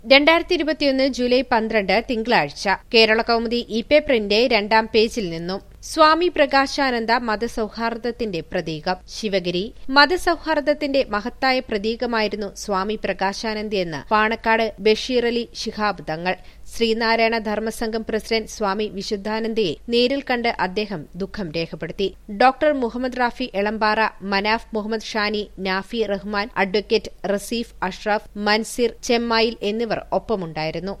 രണ്ടായിരത്തി ഇരുപത്തിയൊന്ന് ജൂലൈ പന്ത്രണ്ട് തിങ്കളാഴ്ച കേരള കൗമുദി ഇ പേപ്പറിന്റെ രണ്ടാം പേജിൽ നിന്നും സ്വാമി പ്രകാശാനന്ദ മതസൌഹാർദ്ദത്തിന്റെ പ്രതീകം ശിവഗിരി മതസൌഹാർദ്ദത്തിന്റെ മഹത്തായ പ്രതീകമായിരുന്നു സ്വാമി പ്രകാശാനന്ദയെന്ന് പാണക്കാട് ബഷീർ അലി ശിഹാബ് തങ്ങൾ ശ്രീനാരായണ ധർമ്മസംഘം പ്രസിഡന്റ് സ്വാമി വിശുദ്ധാനന്ദയെ നേരിൽ കണ്ട് അദ്ദേഹം ദുഃഖം രേഖപ്പെടുത്തി ഡോക്ടർ മുഹമ്മദ് റാഫി എളമ്പാറ മനാഫ് മുഹമ്മദ് ഷാനി നാഫി റഹ്മാൻ അഡ്വക്കേറ്റ് റസീഫ് അഷ്റഫ് മൻസിർ ചെമ്മായിൽ എന്നിവർ ഒപ്പമുണ്ടായിരുന്നു